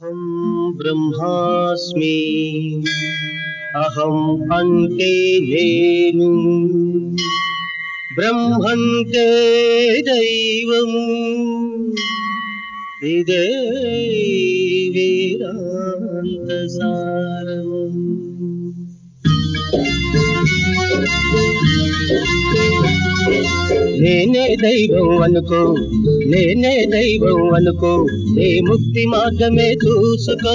అహం బ్రహ్మాస్మి అహం అంటే నేను బ్రహ్మంతే దైవము ఇదే వేదాంత సారము నేనే దైవం అనుకో నేనే దైవం అనుకో నీ ముక్తి మార్గమే చూసుకో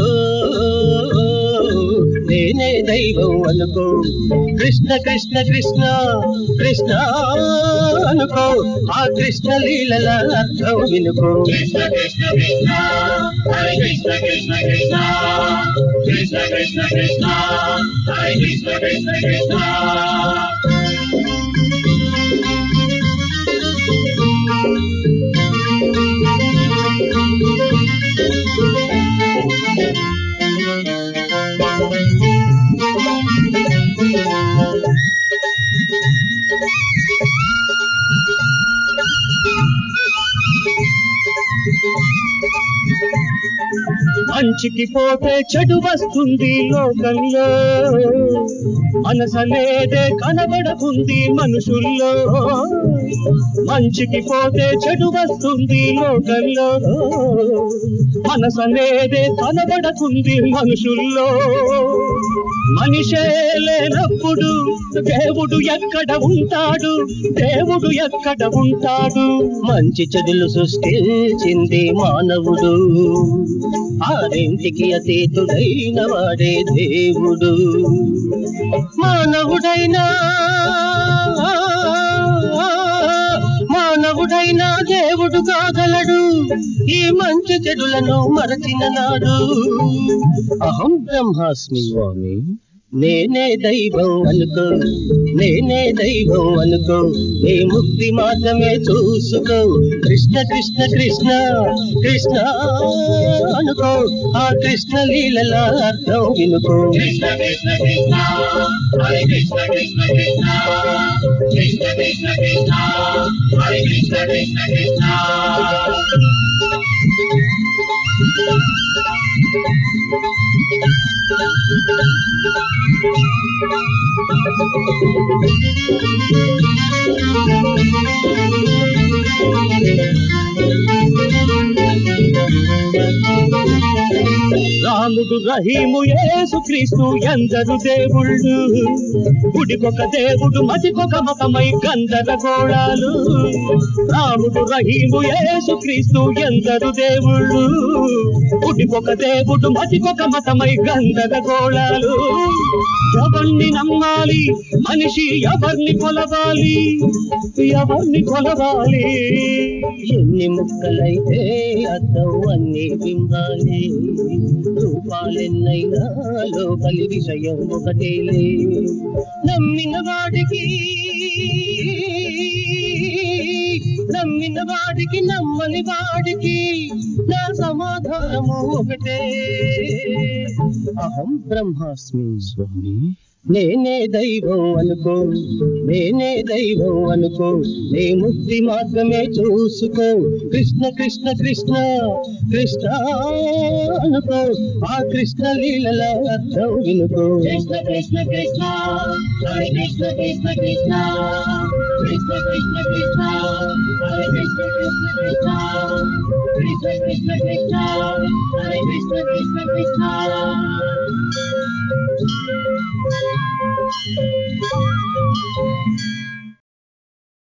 నేనే దైవం అనుకో కృష్ణ కృష్ణ కృష్ణ కృష్ణ అనుకో ఆ కృష్ణ లీలల అర్థం వినుకో Krishna Krishna Krishna Hare Krishna Krishna Krishna Krishna Krishna Krishna Hare Krishna Krishna Krishna మంచికి పోతే చెడు వస్తుంది లోకంలో మనసనేదే కనబడకుంది మనుషుల్లో మంచికి పోతే చెడు వస్తుంది లోకంలో మనసనేదే కనబడకుంది మనుషుల్లో మనిషే లేనప్పుడు దేవుడు ఎక్కడ ఉంటాడు దేవుడు ఎక్కడ ఉంటాడు మంచి చెడులు సృష్టించింది మానవుడు ఆరింటికి అతీతుడైన వాడే దేవుడు మానవుడైనా మానవుడైనా దేవుడు కాగలడు ఈ మంచి చెడులను మరచిన నాడు అహం బ్రహ్మాస్మి స్వామి నేనే దైవం అనుకో నేనే దైవం అనుకో నీ ముక్తి మార్గమే చూసుకో కృష్ణ కృష్ణ కృష్ణ కృష్ణ అనుకో ఆ కృష్ణ లీలల అర్థం వినుకో Krishna Krishna Krishna Hare Krishna Krishna Krishna Krishna Krishna Krishna Hare Krishna Krishna Krishna రాముడు రహీము యేసు క్రీస్తు ఎందరు దేవుళ్ళు గుడికొక దేవుడు మతికొక మతమై గందరగోళాలు రాముడు రహీము యేసు క్రీస్తు ఎందరు దేవుళ్ళు గుడికొక దేవుడు మతికొక మతమై గందరగోళాలు ఎవరిని నమ్మాలి మనిషి ఎవరిని కొలవాలి ఎవరిని కొలవాలి ఎన్ని ముక్కలైతే అర్థం అన్ని బింబాలే రూపాలెన్నైనా లోపలి విషయం ఒకటేలే నమ్మిన వాడికి నమ్మిన వాడికి నమ్మని వాడికి నా సమాధానము ఒకటే అహం బ్రహ్మాస్మి స్వామి నేనే దైవం అనుకో నేనే దైవం అనుకో నీ ముక్తి మార్గమే చూసుకో కృష్ణ కృష్ణ కృష్ణ కృష్ణ అనుకో ఆ కృష్ణ లీలల అర్థం వినుకో Krishna Krishna Krishna Hare Krishna Krishna Krishna Krishna Krishna Krishna Hare Krishna Krishna Krishna Krishna Krishna Krishna Hare Krishna Krishna Krishna